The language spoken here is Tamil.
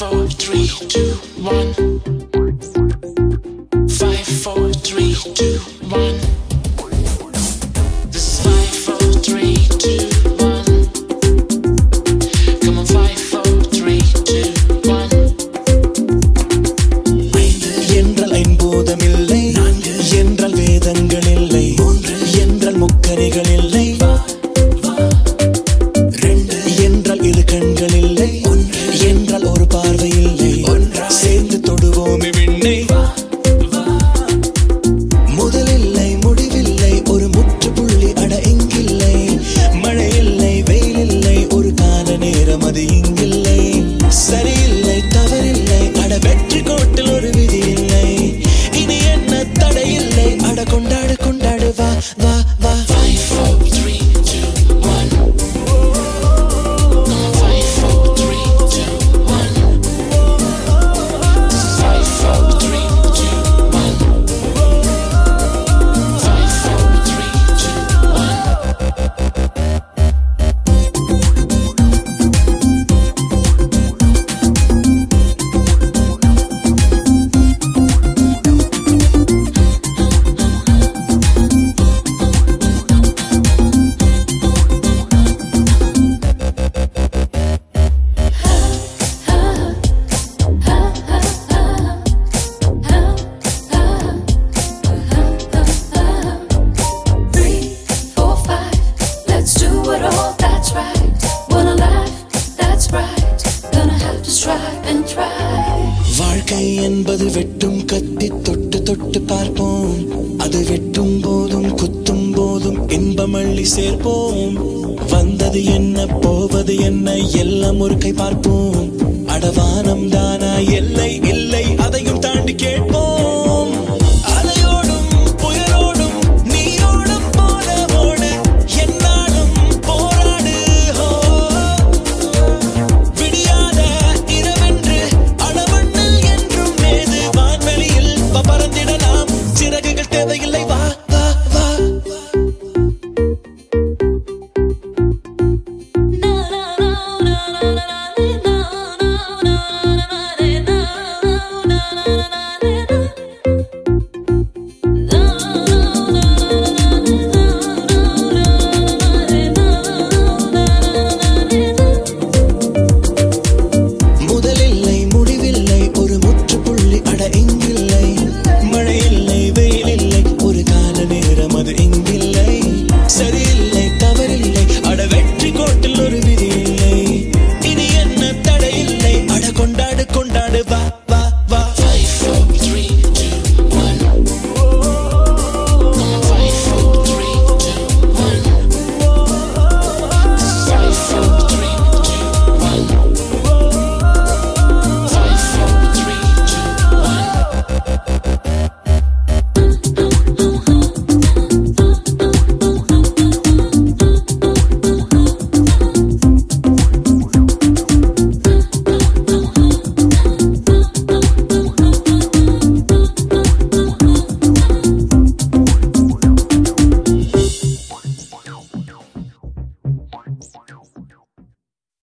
four, three, two, one. Five, four, three, two, one. This is five, four, three, two, one. Come on, five, four, three, two, one. என்றால் ஐம்பூதமில்லை என்றால் வேதங்கள் இல்லை என்றால் முக்கரைகள் இல்லை என்றால் இரு கண்கள் இல்லை என்றால் ஒரு பார்வை இல்லை சேர்ந்து தொடுவோமே விண்ணை முதலில்லை முடிவில்லை ஒரு முற்றுப்புள்ளி அட இங்கில்லை மழை இல்லை வெயில் இல்லை ஒரு கால நேரம் அது இங்கில்லை சரியில்லை தவறில்லை அட வெற்றி கோட்டில் ஒரு விதி இல்லை இனி என்ன தடையில்லை அட கொண்டாடு கொண்டாடு வா வா வா Five, four, three, two, one. Come on, five, four, three, two, one. This is five, four, three, two, one. Five, four, three, two, one. Three, four, five. Let's do it all. That's right. Wanna laugh? That's right. Gonna have to strive and try. வாழ்க்கை என்பது வெட்டும் கத்தி தொட்டு தொட்டு பார்ப்போம் அது வெட்டும் போதும் குத்தும் போதும் இன்பம் அள்ளி சேர்ப்போம் வந்தது என்ன போவது என்ன எல்லாம் ஒரு கை பார்ப்போம் அடவானம் தான்